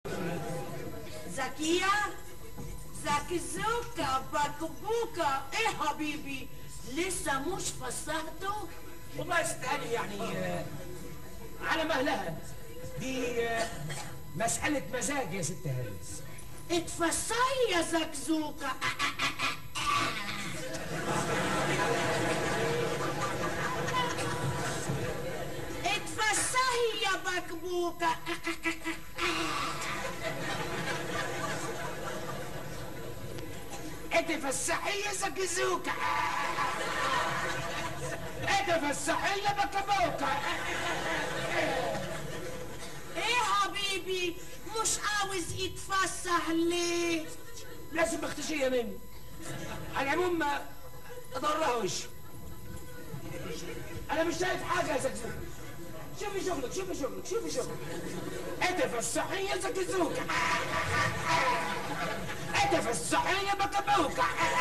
زكية زكزوكا بكبوكا ايه حبيبي لسه مش فسرته والله استهاني يعني آه، على مهلها دي آه، مسألة مزاج يا ست هانس اتفسري يا زكزوكا اتفسحي يا بكبوكة اتفسحي يا زكزوكا اتفسحي يا بكبوكا ايه حبيبي مش عاوز يتفسح ليه لازم اختشية مني على العموم ما اضرها وشي انا مش شايف حاجة يا زكزوكا شوفي شغلك شوفي شغلك شوفي شغلك اتفسحي يا زكزوكا اتفسحي يا بكبوكا